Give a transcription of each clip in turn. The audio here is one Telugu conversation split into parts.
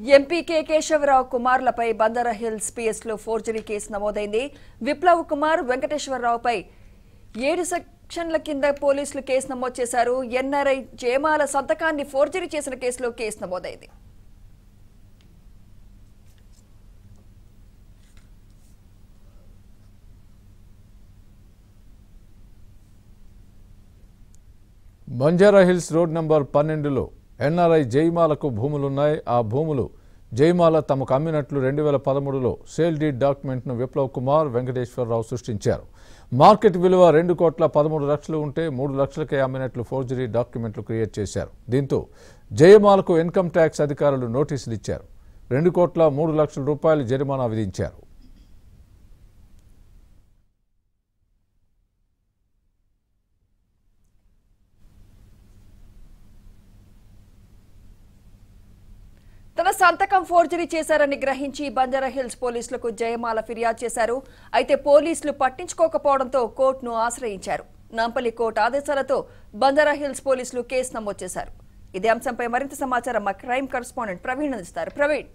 ఎంపీ కె కేశవరావు కుమార్లపై బందర హిల్స్ పిఎస్లో ఫోర్జరీ కేసు నమోదైంది విప్లవ్ కుమార్ వెంకటేశ్వరరావుపై ఏడు సెక్షన్ల కింద పోలీసులు కేసు నమోదు చేశారు ఎన్ఆర్ఐ జయమాల సంతకాన్ని ఫోర్జరీ చేసిన కేసులో కేసు నమోదైంది బంజారా హిల్స్ రోడ్ నంబర్ పన్నెండులో ఎన్ఆర్ఐ జైమాలకు భూములున్నాయి ఆ భూములు జైమాల తమకు అమ్మినట్లు రెండు వేల పదమూడులో సేల్ డీడ్ డాక్యుమెంట్ను విప్లవ్ కుమార్ వెంకటేశ్వరరావు సృష్టించారు మార్కెట్ విలువ రెండు కోట్ల పదమూడు లక్షలు ఉంటే మూడు లక్షలకే అమ్మినట్లు ఫోర్జరీ డాక్యుమెంట్లు క్రియేట్ చేశారు దీంతో జయమాలకు ఇన్కమ్ ట్యాక్స్ అధికారులు నోటీసులు ఇచ్చారు రెండు కోట్ల మూడు లక్షల రూపాయలు జరిమానా విధించారు తన సంతకం ఫోర్జరీ చేశారని గ్రహించి బంజారా హిల్స్ పోలీసులకు జయమాల ఫిర్యాదు చేశారు అయితే పోలీసులు పట్టించుకోకపోవడంతో కోర్టును ఆశ్రయించారు నాంపల్లి కోర్టు ఆదేశాలతో బంజారా హిల్స్ పోలీసులు కేసు నమోదు చేశారు ఇదే అంశంపై మరింత సమాచారం మా క్రైమ్ కరెస్పాండెంట్ ప్రవీణ్ అందిస్తారు ప్రవీణ్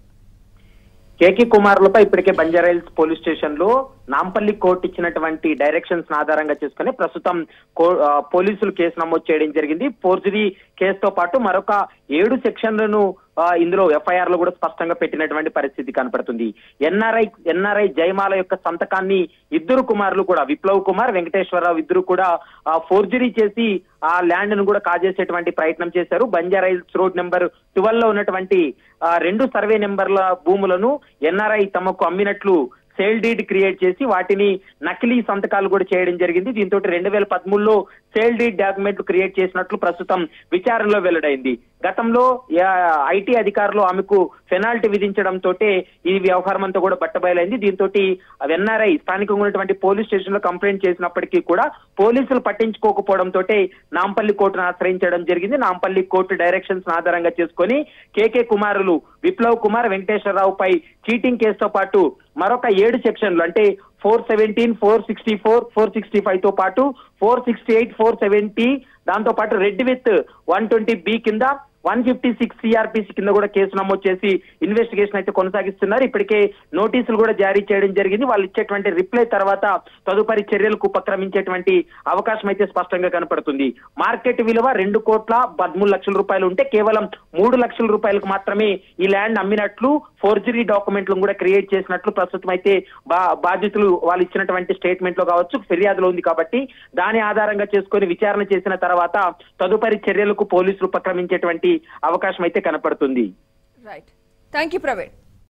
కేకే కుమార్లపై ఇప్పటికే బంజారాహిల్స్ పోలీస్ స్టేషన్ లో నాంపల్లి కోర్టు ఇచ్చినటువంటి డైరెక్షన్స్ ఆధారంగా చేసుకుని ప్రస్తుతం కో- ఆ, పోలీసులు కేసు నమోదు చేయడం జరిగింది ఫోర్జరీ కేసుతో పాటు మరొక ఏడు సెక్షన్లను ఆ, ఇందులో ఎఫ్ఐఆర్ లో కూడా స్పష్టంగా పెట్టినటువంటి పరిస్థితి కనపడుతుంది ఎన్ఆర్ఐ ఎన్ఆర్ఐ జయమాల యొక్క సంతకాన్ని ఇద్దరు కుమారులు కూడా విప్లవ్ కుమార్ వెంకటేశ్వరరావు ఇద్దరు కూడా ఫోర్జరీ చేసి ఆ ల్యాండ్ ను కూడా కాజేసేటువంటి ప్రయత్నం చేశారు బంజారాహిల్స్ రోడ్ నెంబర్ ట్వెల్వ్ లో ఉన్నటువంటి ఆ, రెండు సర్వే నెంబర్ల భూములను ఎన్ఆర్ఐ తమకు అమ్మినట్లు సేల్ డీడ్ క్రియేట్ చేసి వాటిని నకిలీ సంతకాలు కూడా చేయడం జరిగింది దీంతో రెండు వేల పదమూడులో సేల్ డీడ్ డాక్యుమెంట్లు క్రియేట్ చేసినట్లు ప్రస్తుతం విచారణలో వెల్లడైంది గతంలో ఐటీ అధికారులు ఆమెకు పెనాల్టీ విధించడంతో ఈ వ్యవహారం అంతా కూడా బట్టబయలైంది దీంతో ఎన్ఆర్ఐ స్థానికంగా ఉన్నటువంటి పోలీస్ స్టేషన్ లో కంప్లైంట్ చేసినప్పటికీ కూడా పోలీసులు పట్టించుకోకపోవడంతో నాంపల్లి కోర్టును ఆశ్రయించడం జరిగింది నాంపల్లి కోర్టు డైరెక్షన్స్ ఆధారంగా చేసుకొని కేకే కుమారులు విప్లవ్ కుమార్ వెంకటేశ్వరరావు పై చీటింగ్ కేసుతో పాటు మరొక ఏడు సెక్షన్లు అంటే four seventeen four sixty four four sixty five తో పాటు four sixty eight four seventy దాంతో పాటు read with one twenty B కింద వన్ ఫిఫ్టీ సిక్స్ సిఆర్పిసి కింద కూడా కేసు నమోదు చేసి ఇన్వెస్టిగేషన్ అయితే కొనసాగిస్తున్నారు ఇప్పటికే నోటీసులు కూడా జారీ చేయడం జరిగింది వాళ్ళు ఇచ్చేటువంటి రిప్లై తర్వాత తదుపరి చర్యలకు ఉపక్రమించేటువంటి అవకాశం అయితే స్పష్టంగా కనపడుతుంది మార్కెట్ విలువ రెండు కోట్ల పదమూడు లక్షల రూపాయలు ఉంటే కేవలం మూడు లక్షల రూపాయలకు మాత్రమే ఈ ల్యాండ్ అమ్మినట్లు ఫోర్జరీ డాక్యుమెంట్లను కూడా క్రియేట్ చేసినట్లు ప్రస్తుతం అయితే బా- బాధితులు వాళ్ళు ఇచ్చినటువంటి స్టేట్మెంట్ లో కావచ్చు ఫిర్యాదులో ఉంది కాబట్టి దాని ఆధారంగా చేసుకొని విచారణ చేసిన తర్వాత తదుపరి చర్యలకు పోలీసులు ఉపక్రమించేటువంటి అవకాశం అయితే కనపడుతుంది రైట్ థ్యాంక్ యూ ప్రవీణ్